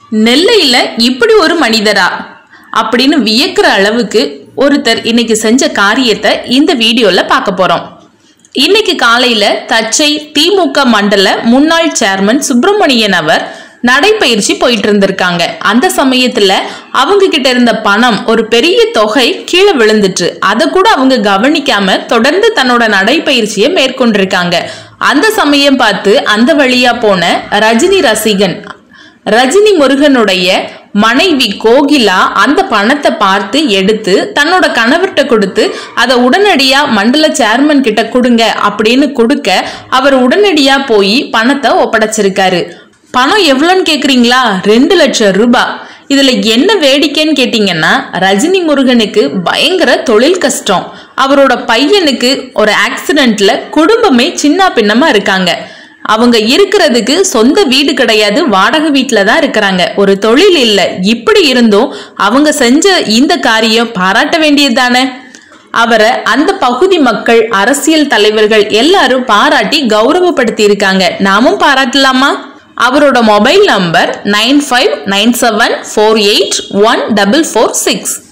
நெல்லையில இப்படி ஒரு மனிதரா அப்படின்னு வியக்கிற அளவுக்கு ஒருத்தர் இன்னைக்கு செஞ்ச காரியத்தை இந்த வீடியோல பார்க்க போறோம் இன்னைக்கு காலையில தச்சை திமுக மண்டல முன்னாள் சேர்மன் சுப்பிரமணியன் அவர் நடைப்பயிற்சி போயிட்டு இருந்திருக்காங்க அந்த சமயத்துல அவங்க கிட்ட இருந்த பணம் ஒரு பெரிய தொகை கீழே விழுந்துட்டு அதை கூட அவங்க கவனிக்காம தொடர்ந்து தன்னோட நடைப்பயிற்சியை மேற்கொண்டிருக்காங்க அந்த சமயம் பார்த்து அந்த வழியா போன ரஜினி ரசிகன் ரஜினி முருகனுடைய மனைவி கோகிலா அந்த பணத்தை பார்த்து எடுத்து தன்னோட கணவர்கிட்ட கொடுத்து அதை உடனடியா மண்டல சேர்மன் கிட்ட கொடுங்க அப்படின்னு கொடுக்க அவர் உடனடியா போய் பணத்தை ஒப்படைச்சிருக்காரு பணம் எவ்வளோன்னு கேக்குறீங்களா ரெண்டு லட்சம் ரூபாய் இதுல என்ன வேடிக்கைன்னு கேட்டீங்கன்னா ரஜினி முருகனுக்கு பயங்கர தொழில் கஷ்டம் அவரோட பையனுக்கு ஒரு ஆக்சிடென்ட்ல குடும்பமே சின்ன பின்னமா இருக்காங்க அவங்க இருக்கிறதுக்கு சொந்த வீடு கிடையாது வாடகை வீட்டில் தான் இருக்கிறாங்க ஒரு தொழில் இல்லை இப்படி இருந்தும் அவங்க செஞ்ச இந்த காரியம் பாராட்ட வேண்டியது தானே அவரை அந்த பகுதி மக்கள் அரசியல் தலைவர்கள் எல்லாரும் பாராட்டி கௌரவப்படுத்தி இருக்காங்க நாமும் பாராட்டலாமா அவரோட mobile number nine five nine seven four eight one double four six